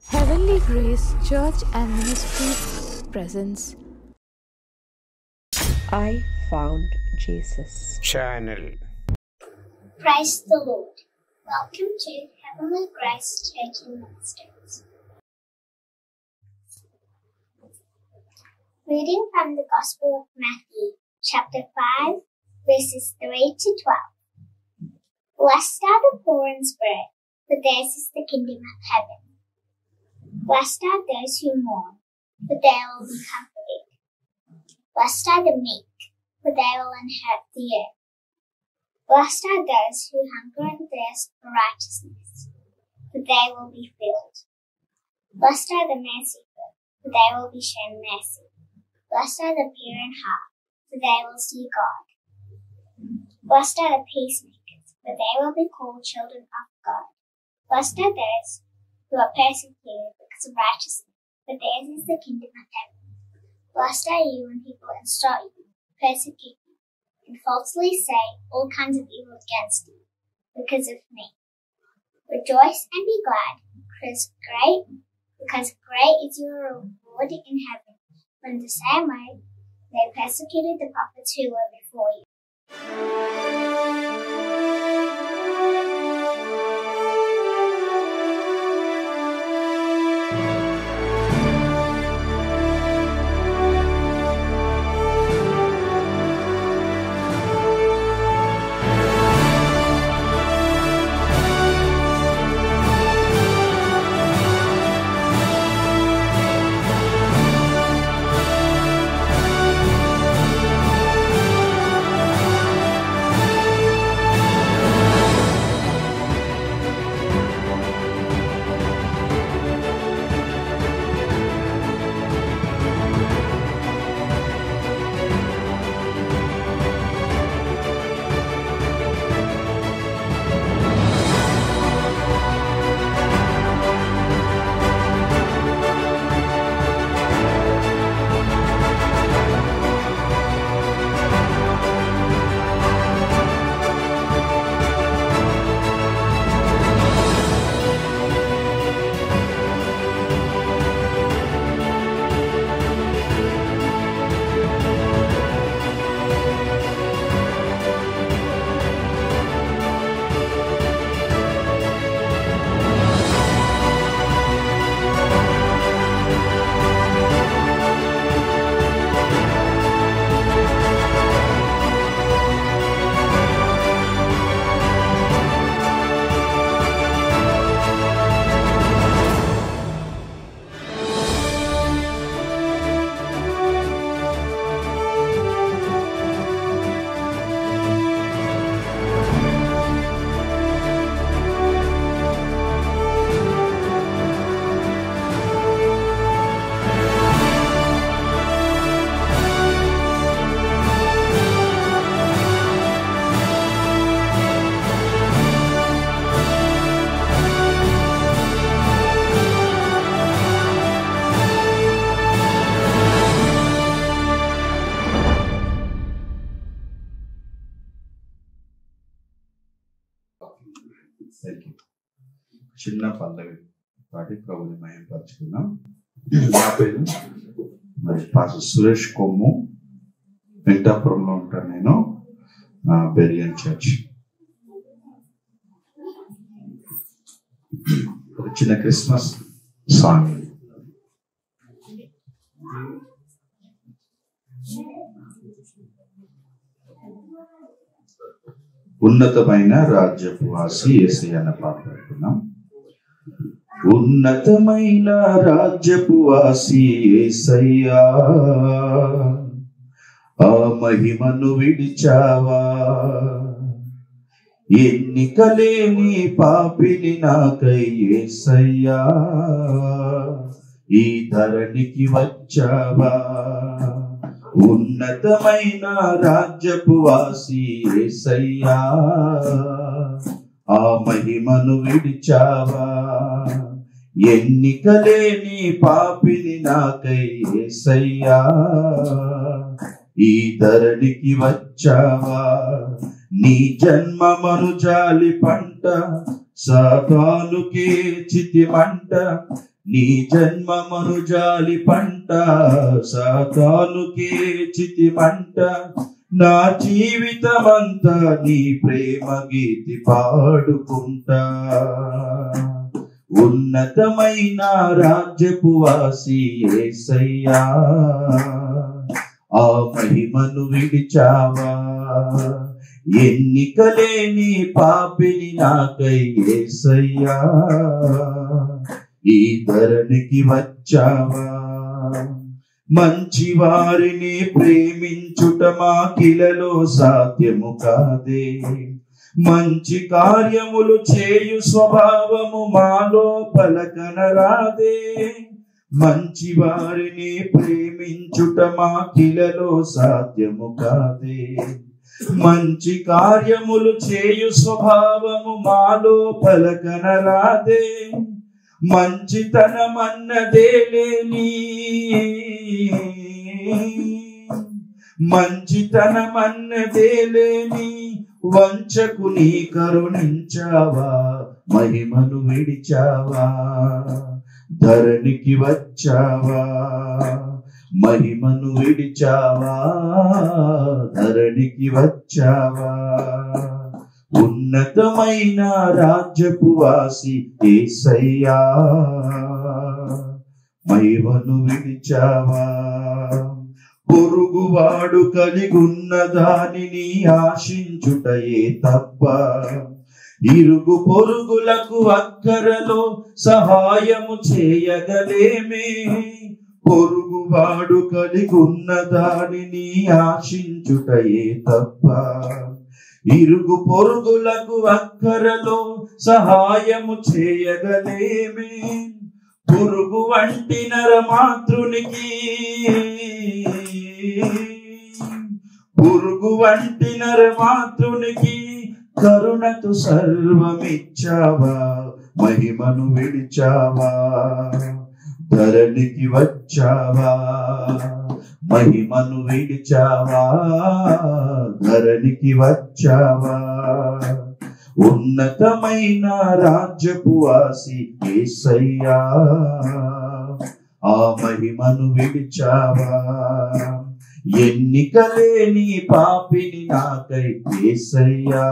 Heavenly Grace Church and Ministry presents I found Jesus. channel. Praise the Lord. Welcome to Heavenly Grace Church and Ministries. Reading from the Gospel of Matthew, chapter 5, verses 3 to 12. Blessed are the poor in spirit, for theirs is the kingdom of heaven. Blessed are those who mourn, for they will be comforted. Blessed are the meek, for they will inherit the earth. Blessed are those who hunger and thirst for righteousness, for they will be filled. Blessed are the merciful, for they will be shown mercy. Blessed are the pure in heart, for they will see God. Blessed are the peacemakers, for they will be called children of God. Blessed are those who are persecuted because of righteousness, for theirs is the kingdom of heaven. Blessed are you when people insult you, persecute you, and falsely say all kinds of evil against you because of me. Rejoice and be glad, because great, because great is your reward in heaven. When the same way they persecuted the prophets who were before you. Thank you చిన్న పల్లవి పాటి ప్రభుని మయంపరుచుకున్నాం నా పేరు మరి pastor Suresh కొమ్ము వెంకటాపురంలో ఉంటాను నేను Berean church ఒక చిన్న క్రిస్మస్ సాంగ్ ఇది. ఉన్నతమైన రాజ్యపు వాసి ఏసై అన్న పాట పాడుకున్నాం ఉన్నతమైన రాజ్యపు వాసి ఏసయ్యా ఆ మహిమను విడిచావా ఎన్నికలేని పాపిని నాకై ఏసయ్యా ఈ ధరణికి వచ్చావా ఉన్నతమైన రాజ్యపు వాసి ఏసయ్యా ఆ మహిమను విడిచావా ఎన్నికలేని పాపిని నాకై ఏసయ్యా ఈ ధరణికి వచ్చావా నీ జన్మమను జాలి పంట సాతానుకే చితి మంట నీ జన్మమను జాలి పంట సాతానుకే చితి మంట నా జీవితమంతా నీ ప్రేమ గీతి పాడుకుంటా ఉన్నతమైన రాజ్యపు వాసి ఏసయ్యా ఆ మహిమను విడిచావా ఎన్నికలేని పాపిని నాకై ఏసయ్యా ఈ ధరణికి వచ్చావా మంచి వారిని ప్రేమించుట మాకిలలో సాధ్యము కాదే మంచి కార్యములు చేయు స్వభావము మాలో పలకనరాదే మంచి వారిని ప్రేమించుట మాకిలలో సాధ్యము కాదే మంచి కార్యములు చేయు స్వభావము మాలో పలకనరాదే మంచితనమన్నదే లేని మంచితనమన్నదే లేని వంచకు నీ కరుణించావా మహిమను విడిచావా ధరణికి వచ్చావా మహిమను విడిచావా ధరణికి వచ్చావా ఉన్నతమైన రాజ్యపు వాసి ఏసయ్యా మహిమను విడిచావా పొరుగువాడు కలిగున్న దానిని ఆశించుటయే తప్ప ఇరుగు పొరుగులకు అక్కరలో సహాయము చేయగలేమే పొరుగువాడు కలిగున్న దానిని ఆశించుటయే తప్ప ఇరుగు పొరుగులకు అక్కరలో సహాయము చేయగలేమే పురుగు వంటి నరమాతృనికి పురుగు వంటి నరమాతృనికి కరుణకు సర్వమిచ్చావా మహిమను విడిచావా ధరణికి వచ్చావా మహిమను విడిచావా ధరణికి వచ్చావా ఉన్నతమైన రాజ్యపు వాసి ఏసయ్యా ఆ మహిమను విడిచావా ఎన్నికలేని పాపిని నాకై ఏసయ్యా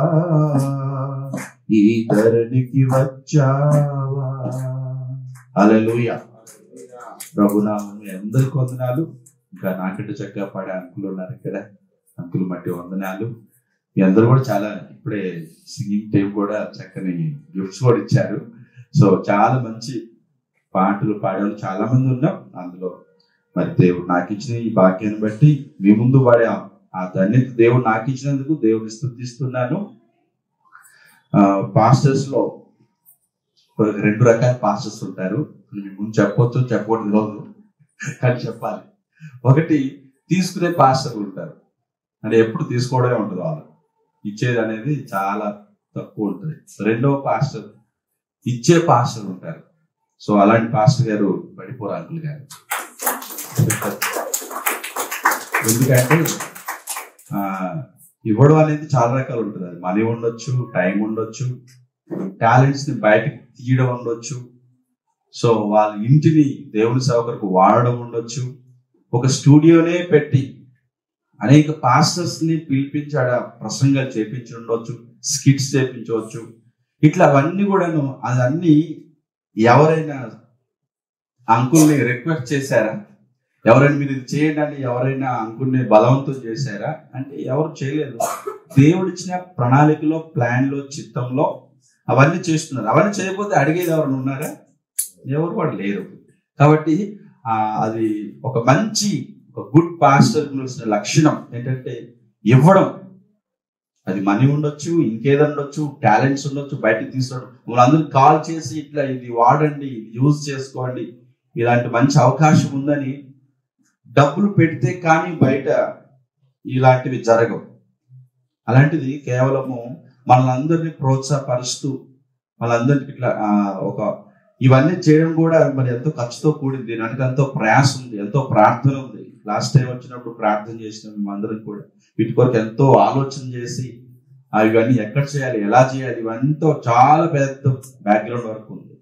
ఈ ధరణికి వచ్చావా అలలుయ ప్రభునామం అందరికి వందనాలు ఇంకా నాకంటే చక్కగా పాడే అంకులు ఉన్నారు ఇక్కడ అంకులు మట్టి వందనాలు మీ అందరూ కూడా చాలా ఇప్పుడే సింగింగ్ టైం కూడా చక్కని గిఫ్ట్స్ కూడా ఇచ్చారు సో చాలా మంచి పాటలు పాడేవాళ్ళు చాలా మంది ఉన్నాం అందులో మరి దేవుడు నాకు ఇచ్చిన ఈ భాగ్యాన్ని బట్టి మీ ముందు వాడే ఆ- ఆ ధన్యత దేవుడు నాకు ఇచ్చినందుకు దేవుడిని స్థుతిస్తున్నాను పాస్టర్స్ లో రెండు రకాల పాస్టర్స్ ఉంటారు మీ ముందు చెప్పొచ్చు చెప్పకూడదు రోజు కానీ చెప్పాలి ఒకటి తీసుకునే పాస్టర్ ఉంటారు అంటే ఎప్పుడు తీసుకోవడమే ఉంటుంది వాళ్ళు ఇచ్చేది అనేది చాలా తక్కువ ఉంటుంది రెండవ పాస్టర్ ఇచ్చే పాస్టర్ ఉంటారు సో అలాంటి పాస్టర్ గారు పడిపోరు అంకుల్ గారు ఎందుకంటే ఆ, ఇవ్వడం అనేది చాలా రకాలు ఉంటుంది అది మనీ ఉండొచ్చు టైం ఉండొచ్చు టాలెంట్స్ ని బయటకు తీయడం ఉండొచ్చు సో వాళ్ళ ఇంటిని దేవుని సేవకులకు వాడడం ఉండొచ్చు ఒక స్టూడియోనే పెట్టి అనేక పాస్టర్స్ ని పిలిపించి ఆడ ప్రసంగాలు చేపించి ఉండొచ్చు స్కిట్స్ చేపించవచ్చు ఇట్లా అవన్నీ కూడాను అదన్నీ ఎవరైనా అంకుల్ని రిక్వెస్ట్ చేశారా ఎవరైనా మీరు ఇది చేయండి అని ఎవరైనా అంకుల్ని బలవంతం చేశారా అంటే ఎవరు చేయలేదు దేవుడు ఇచ్చిన ప్రణాళికలో ప్లాన్ లో చిత్తంలో అవన్నీ చేస్తున్నారు అవన్నీ చేయకపోతే అడిగేది ఎవరైనా ఉన్నారా ఎవరు కూడా లేరు కాబట్టి ఆ, అది ఒక మంచి ఒక గుడ్ పాస్టర్ ఉండాల్సిన లక్షణం ఏంటంటే ఇవ్వడం అది మనీ ఉండొచ్చు ఇంకేదో ఉండొచ్చు టాలెంట్స్ ఉండొచ్చు బయటకు తీసుకోవడం వాళ్ళందరూ కాల్ చేసి ఇట్లా ఇది వాడండి ఇది యూజ్ చేసుకోండి ఇలాంటి మంచి అవకాశం ఉందని డబ్బులు పెడితే కానీ బయట ఇలాంటివి జరగవు అలాంటిది కేవలము మనల్ని ప్రోత్సాహపరుస్తూ వాళ్ళందరికీ ఇట్లా ఆ, ఒక ఇవన్నీ చేయడం కూడా మరి ఎంతో ఖర్చుతో కూడింది దానికి ఎంతో ప్రయాస ఉంది ఎంతో ప్రార్థన ఉంది లాస్ట్ టైం వచ్చినప్పుడు ప్రార్థన చేసిన మేమందరం కూడా వీటి కొరకు ఎంతో ఆలోచన చేసి ఆ ఇవన్నీ ఎక్కడ చేయాలి ఎలా చేయాలి ఇవంతా చాలా పెద్ద బ్యాక్గ్రౌండ్ వర్క్ ఉంది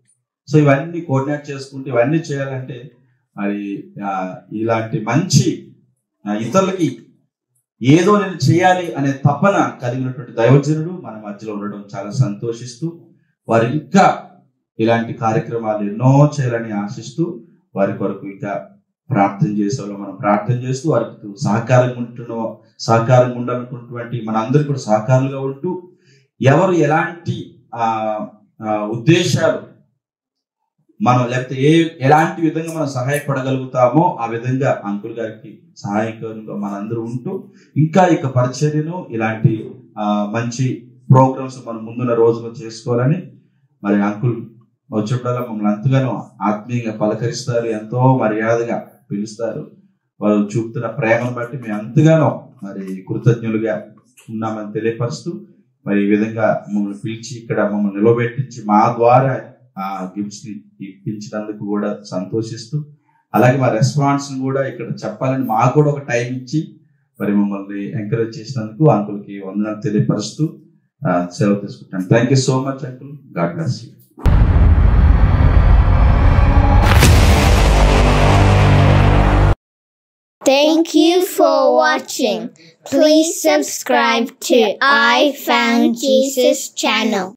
సో ఇవన్నీ కోఆర్డినేట్ చేసుకుంటూ ఇవన్నీ చేయాలంటే మరి ఆ, ఇలాంటి మంచి ఆ, ఇతరులకి ఏదో నేను చేయాలి అనే తపన కలిగినటువంటి దైవజనుడు మన మధ్యలో ఉండడం చాలా సంతోషిస్తూ వారు ఇంకా ఇలాంటి కార్యక్రమాలు ఎన్నో చేయాలని ఆశిస్తూ వారి కొరకు ఇంకా ప్రార్థన చేసేవాళ్ళు మనం ప్రార్థన చేస్తూ వారికి సహకారంగా ఉంటున్న సహకారంగా ఉండాలనుకున్నటువంటి మన అందరికి కూడా సహకారులుగా ఉంటూ ఎవరు ఎలాంటి ఆ, ఆ, ఉద్దేశాలు మనం లేకపోతే ఏ ఎలాంటి విధంగా మనం సహాయపడగలుగుతామో ఆ విధంగా అంకుల్ గారికి సహాయకంగా మనందరూ ఉంటూ ఇంకా ఇక పరిచర్యను ఇలాంటి ఆ, మంచి ప్రోగ్రామ్స్ మనం ముందున్న రోజుల్లో చేసుకోవాలని మరి అంకుల్ వచ్చేప్పుడల్లా మమ్మల్ని ఎంతగానో ఆత్మీయంగా పలకరిస్తారు ఎంతో మర్యాదగా పిలుస్తారు వారు చూపుతున్న ప్రేమను బట్టి మేము ఎంతగానో మరి కృతజ్ఞులుగా ఉన్నామని తెలియపరుస్తూ మరి ఈ విధంగా మమ్మల్ని పిలిచి ఇక్కడ మమ్మల్ని నిలబెట్టించి మా ద్వారా ఆ గిఫ్ట్స్ ని ఇప్పించినందుకు కూడా సంతోషిస్తూ అలాగే మా రెస్పాన్స్ ని కూడా ఇక్కడ చెప్పాలని మాకు కూడా ఒక టైం ఇచ్చి మరి మమ్మల్ని ఎంకరేజ్ చేసినందుకు అంకుల్కి వందనాలు తెలియపరుస్తూ ఆ, సెలవు తీసుకుంటాను thank you so much uncle God bless you Thank you for watching. Please subscribe to I Found Jesus channel.